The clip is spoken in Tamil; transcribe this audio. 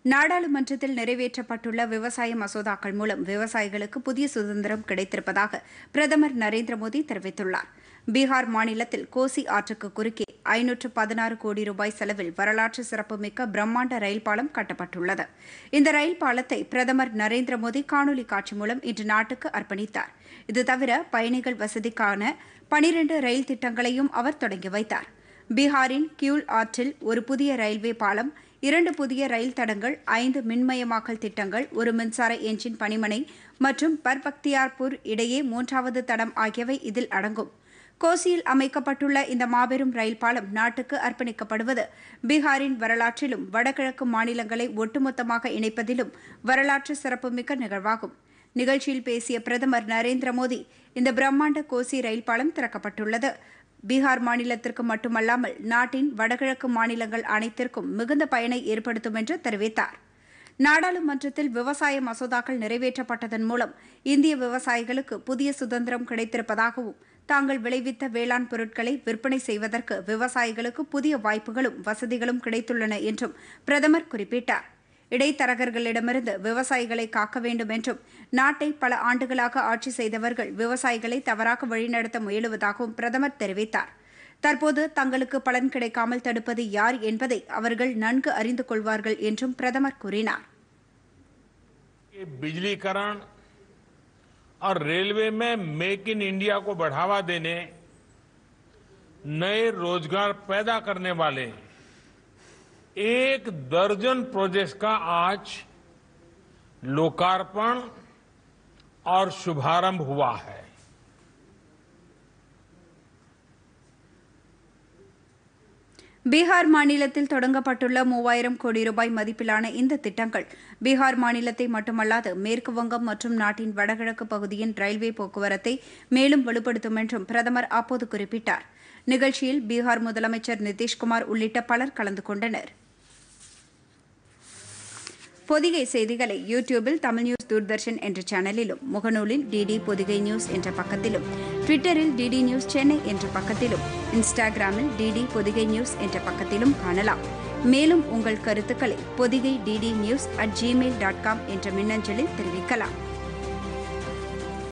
நாடாளுமன்றத்தில் நிறைவேற்றப்பட்டுள்ள விவசாய மசோதாக்கள் மூலம் விவசாயிகளுக்கு புதிய சுதந்திரம் கிடைத்திருப்பதாக பிரதமர் நரேந்திர மோடி தெரிவித்துள்ளார் பீகார் மாநிலத்தில் கோசி ஆற்றுக்கு குறுக்கே ஐநூற்று பதினாறு கோடி ரூபாய் செலவில் வரலாற்று சிறப்புமிக்க பிரம்மாண்ட ரயில் பாலம் கட்டப்பட்டுள்ளது இந்த ரயில் பாலத்தை பிரதமர் நரேந்திர மோடி காணொலி காட்சி மூலம் இன்று நாட்டுக்கு அர்ப்பணித்தார் இது தவிர பயணிகள் வசதிக்கான பனிரண்டு ரயில் திட்டங்களையும் அவர் தொடங்கி வைத்தார் பீகாரின் கியூல் ஆற்றில் ஒரு புதிய ரயில்வே பாலம் இரண்டு புதிய ரயில் தடங்கள் ஐந்து மின்மயமாக்கல் திட்டங்கள் ஒரு மின்சார என்ஜின் பணிமனை மற்றும் பர்பக்தியார்பூர் இடையே மூன்றாவது தடம் ஆகியவை இதில் அடங்கும் கோசியில் அமைக்கப்பட்டுள்ள இந்த மாபெரும் ரயில் பாலம் நாட்டுக்கு அர்ப்பணிக்கப்படுவது பீகாரின் வரலாற்றிலும் வடகிழக்கு மாநிலங்களை ஒட்டுமொத்தமாக இணைப்பதிலும் வரலாற்று சிறப்புமிக்க நிகழ்வாகும் நிகழ்ச்சியில் பேசிய பிரதமர் நரேந்திர மோடி இந்த பிரம்மாண்ட கோசி ரயில் பாலம் திறக்கப்பட்டுள்ளது பீகார் மாநிலத்திற்கு மட்டுமல்லாமல் நாட்டின் வடகிழக்கு மாநிலங்கள் அனைத்திற்கும் மிகுந்த பயனை ஏற்படுத்தும் என்று தெரிவித்தார் நாடாளுமன்றத்தில் விவசாய மசோதாக்கள் நிறைவேற்றப்பட்டதன் மூலம் இந்திய விவசாயிகளுக்கு புதிய சுதந்திரம் கிடைத்திருப்பதாகவும் தாங்கள் விளைவித்த வேளாண் பொருட்களை விற்பனை செய்வதற்கு விவசாயிகளுக்கு புதிய வாய்ப்புகளும் வசதிகளும் கிடைத்துள்ளன என்றும் பிரதமர் குறிப்பிட்டார் இடைத்தரகர்களிடமிருந்து விவசாயிகளை காக்க வேண்டும் என்றும் நாட்டை பல ஆண்டுகளாக ஆட்சி செய்தவர்கள் விவசாயிகளை தவறாக வழிநடத்த முயலுவதாகவும் பிரதமர் தெரிவித்தார் தற்போது தங்களுக்கு பலன் கிடைக்காமல் தடுப்பது யார் என்பதை அவர்கள் நன்கு அறிந்து கொள்வார்கள் என்றும் பிரதமர் கூறினார் ये बिजलीकरण और रेलवे में मेक इन इंडिया को बढ़ावा देने नए रोजगार पैदा करने वाले एक दर्जन प्रोजेक्ट्स का आज लोकार्पण और शुभारंभ हुआ है பீகார் மாநிலத்தில் தொடங்கப்பட்டுள்ள மூவாயிரம் கோடி ரூபாய் மதிப்பிலான இந்த திட்டங்கள் பீகார் மாநிலத்தை மட்டுமல்லாது மேற்கு வங்கம் மற்றும் நாட்டின் வடகிழக்கு பகுதியின் ரயில்வே போக்குவரத்தை மேலும் வலுப்படுத்தும் என்றும் பிரதமர் அப்போது குறிப்பிட்டார் நிகழ்ச்சியில் பீகார் முதலமைச்சர் நிதிஷ்குமார் உள்ளிட்ட பலர் கலந்து கொண்டனர் பொதிகை செய்திகளை யூடியூபில் தமிழ் நியூஸ் தூர்தர்ஷன் என்ற சேனலிலும் முகநூலில் டிடி பொதிகை நியூஸ் என்ற பக்கத்திலும் ட்விட்டரில் டிடி நியூஸ் சென்னை என்ற பக்கத்திலும் இன்ஸ்டாகிராமில் டிடி பொதிகை நியூஸ் என்ற பக்கத்திலும் காணலாம் மேலும் உங்கள் கருத்துக்களை Podhigai DD news at Gmail dot com என்ற மின்னஞ்சலில் தெரிவிக்கலாம்